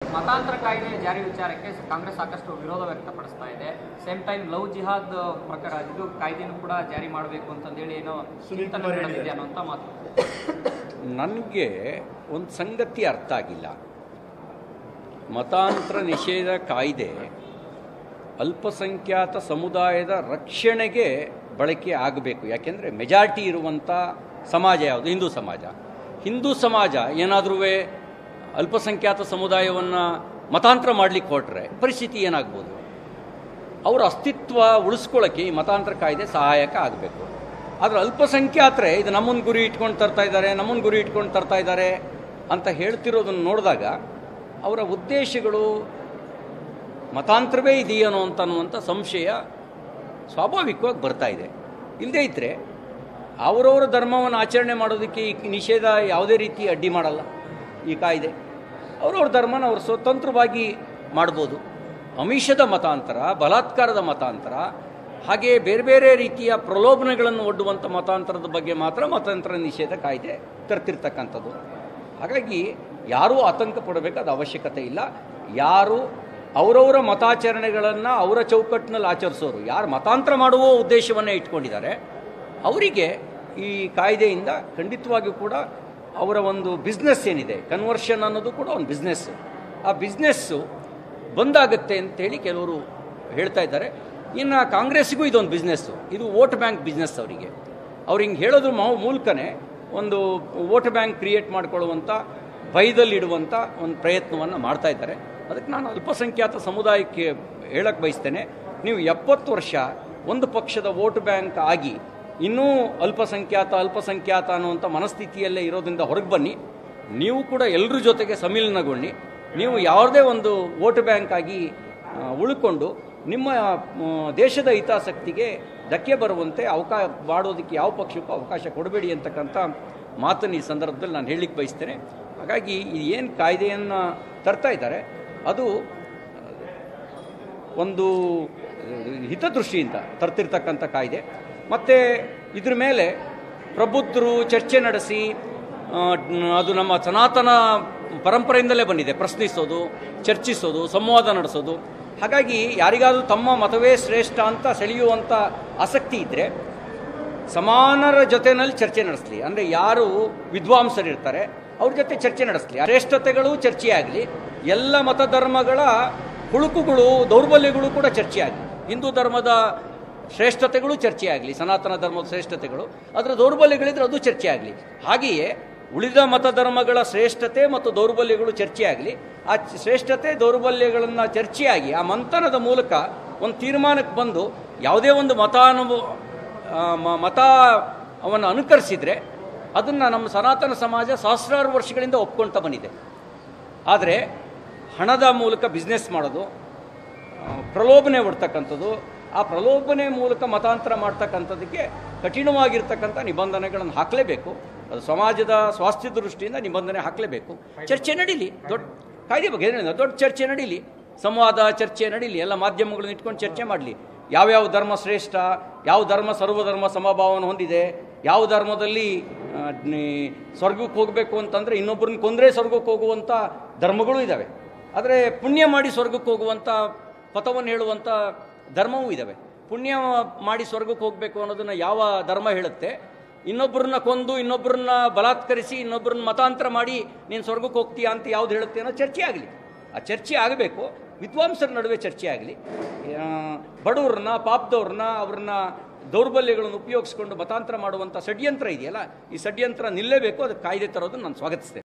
ಮತಾಂತರ ಕಾಯ್ದೆ ಜಾರಿ ವಿಚಾರಕ್ಕೆ ಕಾಂಗ್ರೆಸ್ ಸಾಕಷ್ಟು ವಿರೋಧ ವ್ಯಕ್ತಪಡಿಸ್ತಾ ಇದೆ ಸೇಮ್ ಟೈಮ್ ಲವ್ ಜಿಹಾದ್ ಪ್ರಕಾರ ಇದು ಕಾಯ್ದೆನೂ ಕೂಡ ಜಾರಿ ಮಾಡಬೇಕು ಅಂತಂದೇಳಿ ಏನೋ ಚಿಂತನೆ ನಡೆದಿದೆ ಅನ್ನೋಂಥ ಮಾತು ನನಗೆ ಒಂದು ಸಂಗತಿ ಅರ್ಥ ಆಗಿಲ್ಲ ಮತಾಂತರ ನಿಷೇಧ ಕಾಯ್ದೆ ಅಲ್ಪಸಂಖ್ಯಾತ ಸಮುದಾಯದ ರಕ್ಷಣೆಗೆ ಬಳಕೆ ಆಗಬೇಕು ಯಾಕೆಂದರೆ ಮೆಜಾರಿಟಿ ಇರುವಂಥ ಸಮಾಜ ಯಾವುದು ಹಿಂದೂ ಸಮಾಜ ಹಿಂದೂ ಸಮಾಜ ಏನಾದರೂ ಅಲ್ಪಸಂಖ್ಯಾತ ಸಮುದಾಯವನ್ನು ಮತಾಂತರ ಮಾಡಲಿಕ್ಕೆ ಹೊರಟ್ರೆ ಪರಿಸ್ಥಿತಿ ಏನಾಗ್ಬೋದು ಅವರ ಅಸ್ತಿತ್ವ ಉಳಿಸ್ಕೊಳ್ಳೋಕ್ಕೆ ಈ ಮತಾಂತರ ಕಾಯ್ದೆ ಸಹಾಯಕ ಆಗಬೇಕು ಆದರೆ ಅಲ್ಪಸಂಖ್ಯಾತರೆ ಇದು ನಮ್ಮನ್ನು ಗುರಿ ಇಟ್ಕೊಂಡು ತರ್ತಾ ಇದ್ದಾರೆ ನಮ್ಮನ್ನು ಗುರಿ ಇಟ್ಕೊಂಡು ತರ್ತಾ ಇದ್ದಾರೆ ಅಂತ ಹೇಳ್ತಿರೋದನ್ನು ನೋಡಿದಾಗ ಅವರ ಉದ್ದೇಶಗಳು ಮತಾಂತರವೇ ಇದೆಯೇನೋ ಅಂತ ಅನ್ನುವಂಥ ಸಂಶಯ ಸ್ವಾಭಾವಿಕವಾಗಿ ಬರ್ತಾ ಇದೆ ಇಲ್ಲದೇ ಇದ್ದರೆ ಅವರವರ ಧರ್ಮವನ್ನು ಆಚರಣೆ ಮಾಡೋದಕ್ಕೆ ಈ ನಿಷೇಧ ಯಾವುದೇ ರೀತಿ ಅಡ್ಡಿ ಮಾಡಲ್ಲ ಈ ಕಾಯ್ದೆ ಅವರವ್ರ ಧರ್ಮನ ಅವರು ಸ್ವತಂತ್ರವಾಗಿ ಮಾಡ್ಬೋದು ಅಮಿಷದ ಮತಾಂತರ ಬಲಾತ್ಕಾರದ ಮತಾಂತರ ಹಾಗೆ ಬೇರೆ ಬೇರೆ ರೀತಿಯ ಪ್ರಲೋಭನೆಗಳನ್ನು ಒಡ್ಡುವಂಥ ಮತಾಂತರದ ಬಗ್ಗೆ ಮಾತ್ರ ಮತಾಂತರ ನಿಷೇಧ ಕಾಯ್ದೆ ತರ್ತಿರ್ತಕ್ಕಂಥದ್ದು ಹಾಗಾಗಿ ಯಾರೂ ಆತಂಕ ಪಡಬೇಕಾದ ಅವಶ್ಯಕತೆ ಇಲ್ಲ ಯಾರು ಅವರವರ ಮತಾಚರಣೆಗಳನ್ನು ಅವರ ಚೌಕಟ್ಟಿನಲ್ಲಿ ಆಚರಿಸೋರು ಯಾರು ಮತಾಂತರ ಮಾಡುವ ಉದ್ದೇಶವನ್ನೇ ಇಟ್ಕೊಂಡಿದ್ದಾರೆ ಅವರಿಗೆ ಈ ಕಾಯ್ದೆಯಿಂದ ಖಂಡಿತವಾಗಿಯೂ ಕೂಡ ಅವರ ಒಂದು ಬಿಸ್ನೆಸ್ ಏನಿದೆ ಕನ್ವರ್ಷನ್ ಅನ್ನೋದು ಕೂಡ ಒಂದು ಬಿಸ್ನೆಸ್ಸು ಆ ಬಿಸ್ನೆಸ್ಸು ಬಂದಾಗುತ್ತೆ ಅಂತೇಳಿ ಕೆಲವರು ಹೇಳ್ತಾ ಇದ್ದಾರೆ ಇನ್ನು ಕಾಂಗ್ರೆಸ್ಸಿಗೂ ಇದೊಂದು ಬಿಸ್ನೆಸ್ಸು ಇದು ವೋಟ್ ಬ್ಯಾಂಕ್ ಬಿಸ್ನೆಸ್ ಅವರಿಗೆ ಅವ್ರು ಹಿಂಗೆ ಹೇಳೋದ್ರ ಮಾ- ಮೂಲಕನೇ ಒಂದು ವೋಟ್ ಬ್ಯಾಂಕ್ ಕ್ರಿಯೇಟ್ ಮಾಡ್ಕೊಳ್ಳುವಂಥ ಭಯದಲ್ಲಿಡುವಂಥ ಒಂದು ಪ್ರಯತ್ನವನ್ನು ಮಾಡ್ತಾ ಇದ್ದಾರೆ ಅದಕ್ಕೆ ನಾನು ಅಲ್ಪಸಂಖ್ಯಾತ ಸಮುದಾಯಕ್ಕೆ ಹೇಳಕ್ಕೆ ಬಯಸ್ತೇನೆ ನೀವು ಎಪ್ಪತ್ತು ವರ್ಷ ಒಂದು ಪಕ್ಷದ ವೋಟ್ ಬ್ಯಾಂಕ್ ಆಗಿ ಇನ್ನೂ ಅಲ್ಪಸಂಖ್ಯಾತ ಅಲ್ಪಸಂಖ್ಯಾತ ಅನ್ನುವಂಥ ಮನಸ್ಥಿತಿಯಲ್ಲೇ ಇರೋದ್ರಿಂದ ಹೊರಗೆ ಬನ್ನಿ ನೀವು ಕೂಡ ಎಲ್ಲರ ಜೊತೆಗೆ ಸಮ್ಮಿಲನಗೊಂಡು ನೀವು ಯಾವುದೇ ಒಂದು ವೋಟ್ ಬ್ಯಾಂಕ್ ಆಗಿ ಆ, ಉಳ್ಕೊಂಡು ನಿಮ್ಮ ಆ, ದೇಶದ ಹಿತಾಸಕ್ತಿಗೆ ಧಕ್ಕೆ ಬರುವಂತೆ ಅವಕಾಶ ಮಾಡೋದಕ್ಕೆ ಯಾವ ಪಕ್ಷಕ್ಕೂ ಅವಕಾಶ ಕೊಡಬೇಡಿ ಅಂತಕ್ಕಂಥ ಮಾತನ್ನು ಈ ಸಂದರ್ಭದಲ್ಲಿ ನಾನು ಹೇಳಲಿಕ್ಕೆ ಬಯಸ್ತೇನೆ ಹಾಗಾಗಿ ಈ ಏನು ಕಾಯ್ದೆಯನ್ನು ತರ್ತಾ ಇದ್ದಾರೆ ಅದು ಒಂದು ಹಿತದೃಷ್ಟಿಯಿಂದ ತರ್ತಿರ್ತಕ್ಕಂಥ ಕಾಯ್ದೆ ಮತ್ತು ಇದ್ರ ಮೇಲೆ ಪ್ರಬುದ್ಧರು ಚರ್ಚೆ ನಡೆಸಿ ಆ, ಅದು ನಮ್ಮ ಸನಾತನ ಪರಂಪರೆಯಿಂದಲೇ ಬಂದಿದೆ ಪ್ರಶ್ನಿಸೋದು ಚರ್ಚಿಸೋದು ಸಂವಾದ ನಡೆಸೋದು ಹಾಗಾಗಿ ಯಾರಿಗಾದರೂ ತಮ್ಮ ಮತವೇ ಶ್ರೇಷ್ಠ ಅಂತ ಸೆಳೆಯುವಂಥ ಆಸಕ್ತಿ ಇದ್ದರೆ ಸಮಾನರ ಜೊತೆನಲ್ಲಿ ಚರ್ಚೆ ನಡೆಸಲಿ ಅಂದರೆ ಯಾರು ವಿದ್ವಾಂಸರಿರ್ತಾರೆ ಅವ್ರ ಜೊತೆ ಚರ್ಚೆ ನಡೆಸಲಿ ಶ್ರೇಷ್ಠತೆಗಳು ಚರ್ಚೆಯಾಗಲಿ ಎಲ್ಲ ಮತಧರ್ಮಗಳ ಹುಳುಕುಗಳು ದೌರ್ಬಲ್ಯಗಳು ಕೂಡ ಚರ್ಚೆಯಾಗಲಿ ಹಿಂದೂ ಧರ್ಮದ ಶ್ರೇಷ್ಠತೆಗಳು ಚರ್ಚೆಯಾಗಲಿ ಸನಾತನ ಧರ್ಮದ ಶ್ರೇಷ್ಠತೆಗಳು ಅದರ ದೌರ್ಬಲ್ಯಗಳಿದ್ರೆ ಅದು ಚರ್ಚೆಯಾಗಲಿ ಹಾಗೆಯೇ ಉಳಿದ ಮತಧರ್ಮಗಳ ಶ್ರೇಷ್ಠತೆ ಮತ್ತು ದೌರ್ಬಲ್ಯಗಳು ಚರ್ಚೆಯಾಗಲಿ ಆ ಚ- ಶ್ರೇಷ್ಠತೆ ದೌರ್ಬಲ್ಯಗಳನ್ನು ಚರ್ಚೆಯಾಗಿ ಆ ಮಂಥನದ ಮೂಲಕ ಒಂದು ತೀರ್ಮಾನಕ್ಕೆ ಬಂದು ಯಾವುದೇ ಒಂದು ಮತಾನುಭವ ಆ, ಮ- ಮತ ಅವನ್ನು ಅನುಕರಿಸಿದರೆ ಅದನ್ನು ನಮ್ಮ ಸನಾತನ ಸಮಾಜ ಸಹಸ್ರಾರು ವರ್ಷಗಳಿಂದ ಒಪ್ಕೊಳ್ತಾ ಬಂದಿದೆ ಆದರೆ ಹಣದ ಮೂಲಕ ಬಿಸ್ನೆಸ್ ಮಾಡೋದು ಆ, ಪ್ರಲೋಭನೆ ಒಡ್ತಕ್ಕಂಥದ್ದು ಆ ಪ್ರಲೋಭನೆ ಮೂಲಕ ಮತಾಂತರ ಮಾಡ್ತಕ್ಕಂಥದ್ದಕ್ಕೆ ಕಠಿಣವಾಗಿರ್ತಕ್ಕಂಥ ನಿಬಂಧನೆಗಳನ್ನು ಹಾಕಲೇಬೇಕು ಅದು ಸಮಾಜದ ಸ್ವಾಸ್ಥ್ಯ ದೃಷ್ಟಿಯಿಂದ ನಿಬಂಧನೆ ಹಾಕಲೇಬೇಕು ಚರ್ಚೆ ನಡೀಲಿ ದೊಡ್ಡ ಕಾಯ್ದೆ ಬಗ್ಗೆ ಏನಿಲ್ಲ ದೊಡ್ಡ ಚರ್ಚೆ ನಡೀಲಿ ಸಂವಾದ ಚರ್ಚೆ ನಡೀಲಿ ಎಲ್ಲ ಮಾಧ್ಯಮಗಳನ್ನ ಇಟ್ಕೊಂಡು ಚರ್ಚೆ ಮಾಡಲಿ ಯಾವ್ಯಾವ ಧರ್ಮ ಶ್ರೇಷ್ಠ ಯಾವ ಧರ್ಮ ಸರ್ವಧರ್ಮ ಸಮಭಾವವನ್ನು ಹೊಂದಿದೆ ಯಾವ ಧರ್ಮದಲ್ಲಿ ಆ, ನಿ- ಸ್ವರ್ಗಕ್ಕೆ ಹೋಗಬೇಕು ಅಂತಂದರೆ ಇನ್ನೊಬ್ಬರನ್ನ ಕೊಂದರೆ ಸ್ವರ್ಗಕ್ಕೆ ಹೋಗುವಂಥ ಧರ್ಮಗಳೂ ಇದ್ದಾವೆ ಆದರೆ ಪುಣ್ಯ ಮಾಡಿ ಸ್ವರ್ಗಕ್ಕೆ ಹೋಗುವಂಥ ಪಥವನ್ನು ಹೇಳುವಂಥ ಧರ್ಮವೂ ಇದ್ದಾವೆ ಪುಣ್ಯ ಮಾಡಿ ಸ್ವರ್ಗಕ್ಕೆ ಹೋಗಬೇಕು ಅನ್ನೋದನ್ನು ಯಾವ ಧರ್ಮ ಹೇಳುತ್ತೆ ಇನ್ನೊಬ್ಬರನ್ನ ಕೊಂದು ಇನ್ನೊಬ್ಬರನ್ನ ಬಲಾತ್ಕರಿಸಿ ಇನ್ನೊಬ್ಬರನ್ನ ಮತಾಂತರ ಮಾಡಿ ನೀನು ಸ್ವರ್ಗಕ್ಕೆ ಹೋಗ್ತೀಯಾ ಅಂತ ಯಾವ್ದು ಹೇಳುತ್ತೆ ಅನ್ನೋ ಚರ್ಚೆ ಆಗಲಿ ಆ ಚರ್ಚೆ ಆಗಬೇಕು ವಿದ್ವಾಂಸರ ನಡುವೆ ಚರ್ಚೆ ಆಗಲಿ ಬಡವ್ರನ್ನ ಪಾಪದವ್ರನ್ನ ಅವ್ರನ್ನ ದೌರ್ಬಲ್ಯಗಳನ್ನು ಉಪಯೋಗಿಸ್ಕೊಂಡು ಮತಾಂತರ ಮಾಡುವಂಥ ಷಡ್ಯಂತ್ರ ಇದೆಯಲ್ಲ ಈ ಷಡ್ಯಂತ್ರ ನಿಲ್ಲೇಬೇಕು ಅದಕ್ಕೆ ಕಾಯ್ದೆ ತರೋದನ್ನು ನಾನು ಸ್ವಾಗತಿಸ್ತೇನೆ